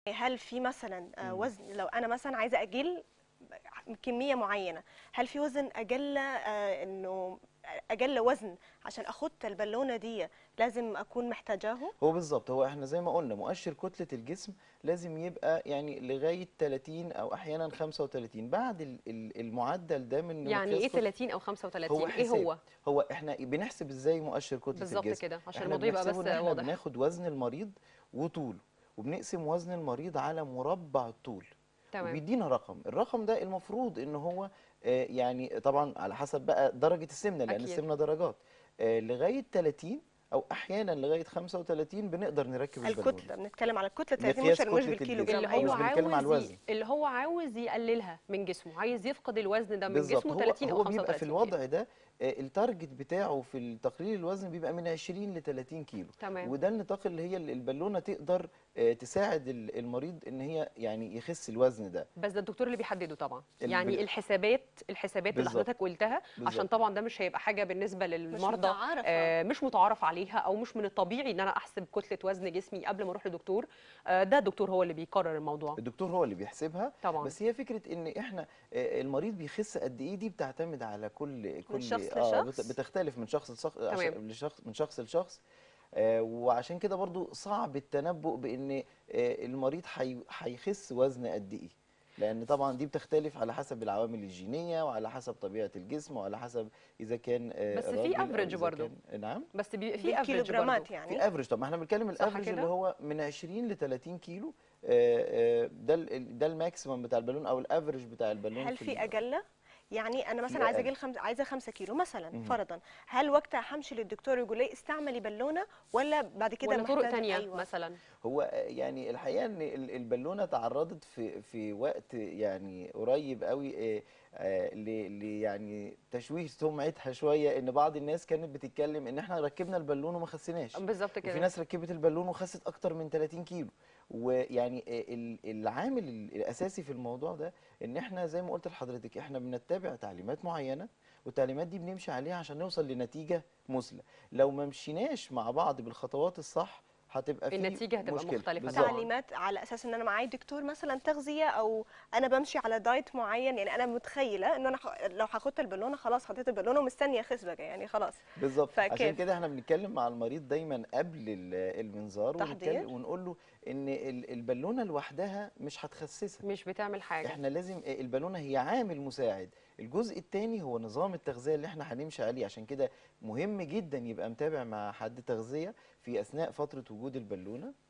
هل في مثلا آه، مم. وزن لو انا مثلا عايزه اجل كميه معينه هل في وزن اجل آه، انه اجل وزن عشان اخد البالونه دي لازم اكون محتاجاه هو بالظبط هو احنا زي ما قلنا مؤشر كتلة الجسم لازم يبقى يعني لغاية 30 او احيانا 35 بعد ال- ال- المعدل ده من يعني مقياس ايه كتلة- 30 او 35 هو ايه حساب. هو هو احنا بنحسب ازاي مؤشر كتلة بالظبط الجسم كده عشان احنا الموضوع يبقى بنحسبه بس إن احنا واضح بناخد وزن المريض وطوله وبنقسم وزن المريض على مربع الطول تمام وبيدينا رقم الرقم ده المفروض ان هو آه، يعني طبعا على حسب بقى درجة السمنة لان أكيد. السمنة درجات آه، لغاية 30 او احيانا لغاية 35 بنقدر نركب البالونه الكتله بنتكلم على الكتله 30 مقياس مش مش كتلة بالكيلو الجسم. اللي جرام هو أيوة، مش بنتكلم على عاوز الوزن. ي... اللي هو عاوز يقللها من جسمه عايز يفقد الوزن ده من بالظبط جسمه هو 30 هو او بيبقى في 35 كيلو. الوضع ده آه، التارجت بتاعه في التقليل الوزن بيبقى من 20 ل 30 كيلو تمام وده النطاق اللي هي البالونه تقدر آه، تساعد ال- المريض ان هي يعني يخس الوزن ده بس ده الدكتور اللي بيحدده طبعا ال- يعني بال- الحسابات الحسابات اللي بالظبط. حضرتك قلتها عشان بالظبط. طبعا ده مش هيبقى حاجه بالنسبه للمرضى متعارف آه مش متعارف عليها او مش من الطبيعي ان انا احسب كتله وزن جسمي قبل ما اروح لدكتور آه ده الدكتور هو اللي بيقرر الموضوع الدكتور هو اللي بيحسبها طبعا بس هي فكره ان احنا آه، المريض بيخس قد ايه دي بتعتمد على كل كل شخص آه لشخص؟ بت- بتختلف من شخص لشخص تمام. لشخص من شخص لشخص آه، وعشان كده برضو صعب التنبؤ بان آه، المريض حي- هيخس وزن قد ايه لان طبعا دي بتختلف على حسب العوامل الجينيه وعلى حسب طبيعه الجسم وعلى حسب اذا كان آه، بس في راجل أو average إذا برضو. كان- نعم بس بيبقى في افريج بالكيلوجرامات برضه يعني في افريج طب ما احنا بنتكلم صح الافريج اللي كده؟ هو من 20 ل 30 كيلو آه، آه، ده ال- ده الماكسيمم بتاع البالون او الافريج بتاع البالون هل في اجله يعني انا مثلا في عايزه أقل. اجيل خمس عايزه 5 كيلو مثلا مهم. فرضا هل وقتها همشي للدكتور يقول لي استعملي بالونه ولا بعد كده ولا طرق محتاجة- تانية أيوة. مثلا هو آه، يعني الحقيقه ان ال- البالونه تعرضت في في وقت يعني قريب قوي آه، آه، ل ل- يعني تشويه سمعتها شويه ان بعض الناس كانت بتتكلم ان احنا ركبنا البالون وما خسيناش بالظبط وفي كده ناس ركبت البالون وخست اكتر من 30 كيلو ويعني ال- العامل ال- الاساسي في الموضوع ده ان احنا زي ما قلت لحضرتك احنا بنتبع تعليمات معينه والتعليمات دي بنمشي عليها عشان نوصل لنتيجه مثلى لو ما مشيناش مع بعض بالخطوات الصح هتبقى في النتيجة هتبقى مشكلة. مختلفة بالظبط. طبعاً. تعليمات على اساس ان انا معايا دكتور مثلا تغذيه او انا بمشي على دايت معين يعني انا متخيله ان انا ح- لو هاخد البالونه خلاص حطيت البالونه ومستنيه اخس بقى يعني خلاص بالظبط عشان فكيف؟ كده احنا بنتكلم مع المريض دايما قبل ال- المنظار تحضير. ونتكلم ونقول له ان ال- البالونه لوحدها مش هتخسسك مش بتعمل حاجه احنا لازم البالونه هي عامل مساعد الجزء الثاني هو نظام التغذيه اللي احنا هنمشي عليه عشان كده مهم جدا يبقى متابع مع حد تغذيه في اثناء فتره وجود البالونه